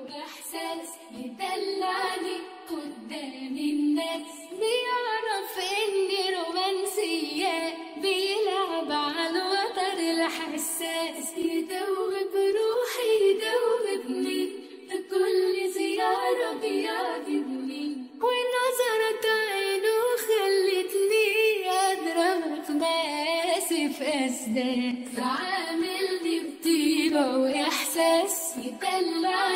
وإحساس يدلعني قدام الناس بيعرف إني رومانسية بيلعب على الوتر الحساس يدوب روحي يدوبني في كل زيارة بيعجبني ونظرة عينه خلتني أضرب ماسي في أسداس عاملني بطيبة وإحساس يدلعني